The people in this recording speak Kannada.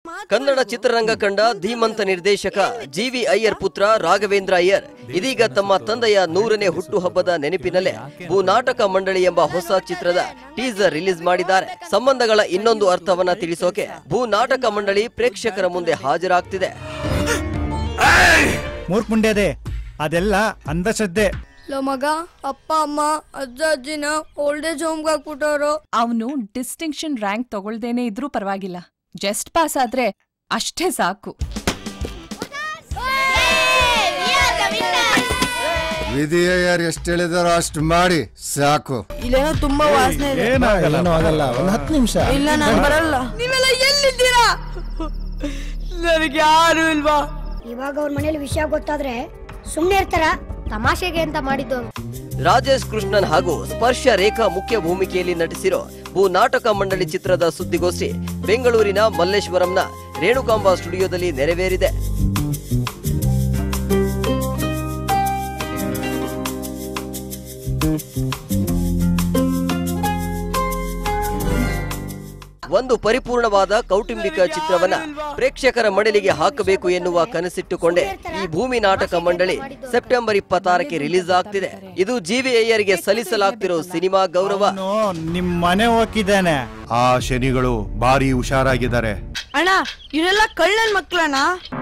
ಕನ್ನಡ ಚಿತ್ರರಂಗ ಕಂಡ ಧೀಮಂತ ನಿರ್ದೇಶಕ ಜಿವಿ ಅಯ್ಯರ್ ಪುತ್ರ ರಾಘವೇಂದ್ರ ಅಯ್ಯರ್ ಇದೀಗ ತಮ್ಮ ತಂದೆಯ ನೂರನೇ ಹುಟ್ಟುಹಬ್ಬದ ನೆನಪಿನಲ್ಲೇ ಭೂ ನಾಟಕ ಮಂಡಳಿ ಎಂಬ ಹೊಸ ಚಿತ್ರದ ಟೀಸರ್ ರಿಲೀಸ್ ಮಾಡಿದ್ದಾರೆ ಸಂಬಂಧಗಳ ಇನ್ನೊಂದು ಅರ್ಥವನ್ನ ತಿಳಿಸೋಕೆ ಭೂ ನಾಟಕ ಮಂಡಳಿ ಪ್ರೇಕ್ಷಕರ ಮುಂದೆ ಹಾಜರಾಗ್ತಿದೆ ಮೂರ್ಖ ಮುಂಡ್ಯದೆ ಅದೆಲ್ಲ ಅಂಧಶ್ರದ್ಧೆ ಲೋ ಮಗ ಅಪ್ಪ ಅಮ್ಮ ಅಜ್ಜ ಅಜ್ಜಿನ ಓಲ್ಡ್ ಏಜ್ ಹೋಮ್ಗೆ ಹಾಕ್ಬಿಟ್ಟವ್ರು ಅವನು ಡಿಸ್ಟಿಂಕ್ಷನ್ ರ್ಯಾಂಕ್ ತಗೊಳ್ದೇನೆ ಇದ್ರೂ ಪರವಾಗಿಲ್ಲ ಜಸ್ಟ್ ಪಾಸ್ ಆದ್ರೆ ಅಷ್ಟೇ ಸಾಕು ವಿಧಿಯ ಯಾರು ಎಷ್ಟು ಹೇಳಿದಾರೋ ಅಷ್ಟು ಮಾಡಿ ಸಾಕು ಇಲ್ಲೇನೋ ತುಂಬಾ ವಾಸನೆ ಇದೆ ಏನಾಗಲ್ಲ ಆಗಲ್ಲ ಒಂದು ಹತ್ತು ನಿಮಿಷ ಇಲ್ಲ ನಾನು ಬರಲ್ಲ ನೀವೆಲ್ಲ ಎಲ್ಲಿದ್ದೀರಾ ನನಗೆ ಯಾರು ಇಲ್ವಾ ಇವಾಗ ಅವ್ರ ಮನೇಲಿ ವಿಷಯ ಗೊತ್ತಾದ್ರೆ ಸುಮ್ಮನೆ ಇರ್ತಾರ ತಮಾಷೆಗೆ ಅಂತ ಮಾಡಿದ್ದು ರಾಜೇಶ್ ಕೃಷ್ಣನ್ ಹಾಗೂ ಸ್ಪರ್ಶ ರೇಖಾ ಮುಖ್ಯ ಭೂಮಿಕೆಯಲ್ಲಿ ನಟಿಸಿರೋ ಭೂ ನಾಟಕ ಮಂಡಳಿ ಚಿತ್ರದ ಸುದ್ದಿಗೋಷ್ಠಿ ಬೆಂಗಳೂರಿನ ಮಲ್ಲೇಶ್ವರಂನ ರೇಣುಕಾಂಬ ಸ್ಟುಡಿಯೋದಲ್ಲಿ ನೆರವೇರಿದೆ ಒಂದು ಪರಿಪೂರ್ಣವಾದ ಕೌಟುಂಬಿಕ ಚಿತ್ರವನ್ನ ಪ್ರೇಕ್ಷಕರ ಮಡಲಿಗೆ ಹಾಕಬೇಕು ಎನ್ನುವ ಕನಸಿಟ್ಟುಕೊಂಡೇ ಈ ಭೂಮಿ ನಾಟಕ ಮಂಡಳಿ ಸೆಪ್ಟೆಂಬರ್ ಇಪ್ಪತ್ತಾರಕ್ಕೆ ರಿಲೀಸ್ ಆಗ್ತಿದೆ ಇದು ಜಿವಿ ಅಯ್ಯರ್ಗೆ ಸಲ್ಲಿಸಲಾಗ್ತಿರೋ ಸಿನಿಮಾ ಗೌರವ ಅವನು ನಿಮ್ ಮನೆ ಹೋಗಿದ್ದಾನೆ ಆ ಶನಿಗಳು ಭಾರಿ ಹುಷಾರಾಗಿದ್ದಾರೆ ಅಣ್ಣ ಇವರೆಲ್ಲ ಕಳ್ಳನ್ ಮಕ್ಳಣ್ಣ